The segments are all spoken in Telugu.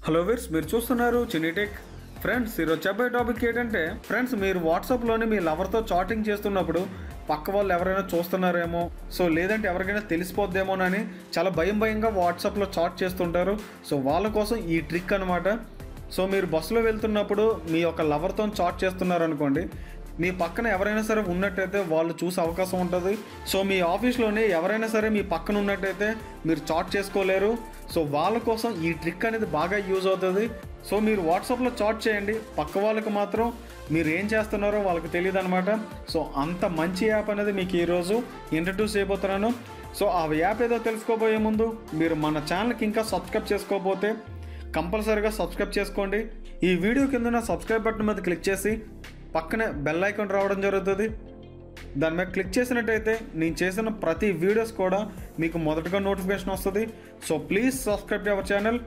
హలో విర్స్ మీరు చూస్తున్నారు చినిటెక్ ఫ్రెండ్స్ ఈరోజు చెప్పే టాపిక్ ఏంటంటే ఫ్రెండ్స్ మీరు వాట్సాప్లోని మీ లవర్తో చాటింగ్ చేస్తున్నప్పుడు పక్క వాళ్ళు ఎవరైనా చూస్తున్నారేమో సో లేదంటే ఎవరికైనా తెలిసిపోద్దేమోనని చాలా భయం భయంగా వాట్సాప్లో చాట్ చేస్తుంటారు సో వాళ్ళ కోసం ఈ ట్రిక్ అనమాట సో మీరు బస్సులో వెళ్తున్నప్పుడు మీ యొక్క లవర్తో చాట్ చేస్తున్నారు అనుకోండి మీ పక్కన ఎవరైనా సరే ఉన్నట్టయితే వాళ్ళు చూసే అవకాశం ఉంటుంది సో మీ ఆఫీస్లోనే ఎవరైనా సరే మీ పక్కన ఉన్నట్టయితే మీరు చాట్ చేసుకోలేరు సో వాళ్ళ కోసం ఈ ట్రిక్ అనేది బాగా యూజ్ అవుతుంది సో మీరు వాట్సాప్లో చాట్ చేయండి పక్క వాళ్ళకి మాత్రం మీరు ఏం చేస్తున్నారో వాళ్ళకి తెలియదు అనమాట సో అంత మంచి యాప్ అనేది మీకు ఈరోజు ఇంట్రడ్యూస్ చేయబోతున్నాను సో ఆ యాప్ ఏదో తెలుసుకోబోయే ముందు మీరు మన ఛానల్కి ఇంకా సబ్స్క్రైబ్ చేసుకోకపోతే కంపల్సరీగా సబ్స్క్రైబ్ చేసుకోండి ఈ వీడియో కింద ఉన్న సబ్స్క్రైబ్ బటన్ మీద క్లిక్ చేసి పక్కనే బెల్ ఐకాన్ రావడం జరుగుతుంది దాని మీద క్లిక్ చేసినట్టయితే నేను చేసిన ప్రతి వీడియోస్ కూడా మీకు మొదటగా నోటిఫికేషన్ వస్తుంది so please subscribe to our channel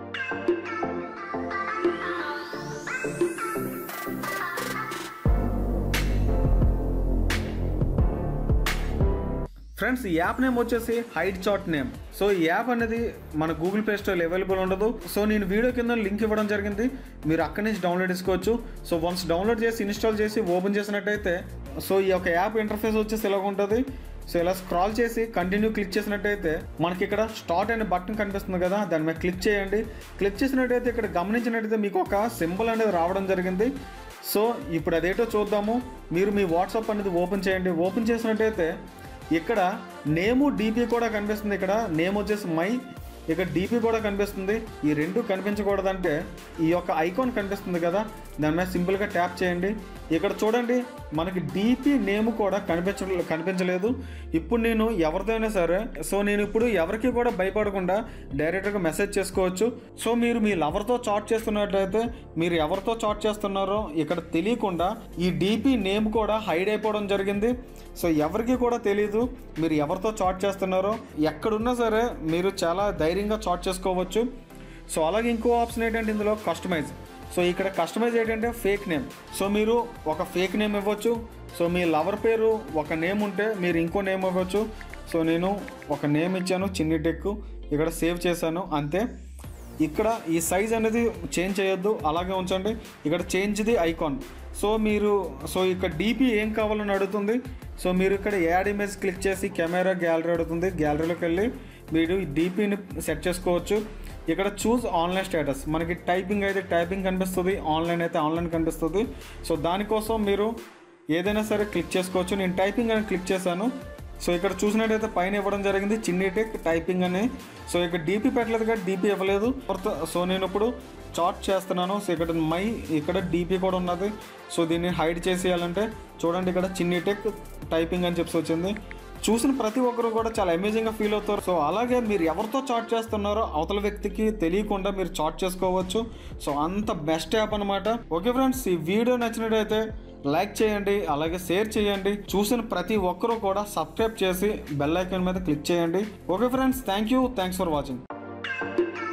friends ఈ యాప్ నేమ్ వచ్చేసి హైడ్ చాట్ నేమ్ సో ఈ యాప్ అనేది మన గూగుల్ ప్లే స్టోర్లో అవైలబుల్ ఉండదు సో నేను వీడియో కింద లింక్ ఇవ్వడం జరిగింది మీరు అక్కడి నుంచి డౌన్లోడ్ చేసుకోవచ్చు సో వన్స్ డౌన్లోడ్ చేసి ఇన్స్టాల్ చేసి ఓపెన్ చేసినట్టయితే సో ఈ యొక్క యాప్ ఇంటర్ఫేస్ వచ్చేసి ఇలా ఉంటుంది సో ఇలా స్క్రాల్ చేసి కంటిన్యూ క్లిక్ చేసినట్టయితే మనకి ఇక్కడ స్టార్ట్ అనే బటన్ కనిపిస్తుంది కదా దాని మీద క్లిక్ చేయండి క్లిక్ చేసినట్టయితే ఇక్కడ గమనించినట్టయితే మీకు ఒక సింబల్ అనేది రావడం జరిగింది సో ఇప్పుడు అదేటో చూద్దాము మీరు మీ వాట్సాప్ అనేది ఓపెన్ చేయండి ఓపెన్ చేసినట్టయితే ఇక్కడ నేము డీపీ కూడా కనిపిస్తుంది ఇక్కడ నేమ్ వచ్చేసి మై ఇక్కడ డీపీ కూడా కనిపిస్తుంది ఈ రెండు కనిపించకూడదంటే ఈ యొక్క ఐకాన్ కనిపిస్తుంది కదా దాని మీద సింపుల్గా ట్యాప్ చేయండి ఇక్కడ చూడండి మనకి డీపీ నేమ్ కూడా కనిపించ కనిపించలేదు ఇప్పుడు నేను ఎవరిదైనా సరే సో నేను ఇప్పుడు ఎవరికి కూడా భయపడకుండా డైరెక్ట్గా మెసేజ్ చేసుకోవచ్చు సో మీరు మీ లవర్తో చాట్ చేస్తున్నట్లయితే మీరు ఎవరితో చాట్ చేస్తున్నారో ఇక్కడ తెలియకుండా ఈ డీపీ నేమ్ కూడా హైడ్ అయిపోవడం జరిగింది సో ఎవరికి కూడా తెలియదు మీరు ఎవరితో చాట్ చేస్తున్నారో ఎక్కడున్నా సరే మీరు చాలా ధైర్యంగా చాట్ చేసుకోవచ్చు సో అలాగే ఇంకో ఆప్షన్ ఏంటంటే ఇందులో కస్టమైజ్ సో ఇక్కడ కస్టమైజ్ ఏంటంటే ఫేక్ నేమ్ సో మీరు ఒక ఫేక్ నేమ్ ఇవ్వచ్చు సో మీ లవర్ పేరు ఒక నేమ్ ఉంటే మీరు ఇంకో నేమ్ ఇవ్వచ్చు సో నేను ఒక నేమ్ ఇచ్చాను చిన్ని టెక్ ఇక్కడ సేవ్ చేశాను అంతే ఇక్కడ ఈ సైజ్ అనేది చేంజ్ చేయొద్దు అలాగే ఉంచండి ఇక్కడ చేంజ్ ది ఐకాన్ సో మీరు సో ఇక్కడ డీపీ ఏం కావాలని అడుగుతుంది సో మీరు ఇక్కడ యాడ్ ఇమేజ్ క్లిక్ చేసి కెమెరా గ్యాలరీ అడుగుతుంది గ్యాలరీలోకి వెళ్ళి మీరు ఈ డీపీని సెట్ చేసుకోవచ్చు ఇక్కడ చూస్ ఆన్లైన్ స్టేటస్ మనకి టైపింగ్ అయితే టైపింగ్ కనిపిస్తుంది ఆన్లైన్ అయితే ఆన్లైన్ కనిపిస్తుంది సో దానికోసం మీరు ఏదైనా సరే క్లిక్ చేసుకోవచ్చు నేను టైపింగ్ అని క్లిక్ చేశాను సో ఇక్కడ చూసినట్టయితే పైన ఇవ్వడం జరిగింది చిన్ని టెక్ టైపింగ్ అని సో ఇక్కడ డీపీ పెట్టలేదు కానీ డీపీ ఇవ్వలేదు సో నేను ఇప్పుడు చాట్ చేస్తున్నాను సో ఇక్కడ మై ఇక్కడ డీపీ కూడా ఉన్నది సో దీన్ని హైడ్ చేసేయాలంటే చూడండి ఇక్కడ చిన్ని టెక్ టైపింగ్ అని చెప్పి వచ్చింది చూసిన ప్రతి ఒక్కరు కూడా చాలా అమేజింగ్గా ఫీల్ అవుతారు సో అలాగే మీరు ఎవరితో చాట్ చేస్తున్నారో అవతల వ్యక్తికి తెలియకుండా మీరు చాట్ చేసుకోవచ్చు సో అంత బెస్ట్ యాప్ అనమాట ఓకే ఫ్రెండ్స్ ఈ వీడియో నచ్చినట్టయితే లైక్ చేయండి అలాగే షేర్ చేయండి చూసిన ప్రతి ఒక్కరూ కూడా సబ్స్క్రైబ్ చేసి బెల్ ఐకాన్ మీద క్లిక్ చేయండి okay friends thank you thanks for watching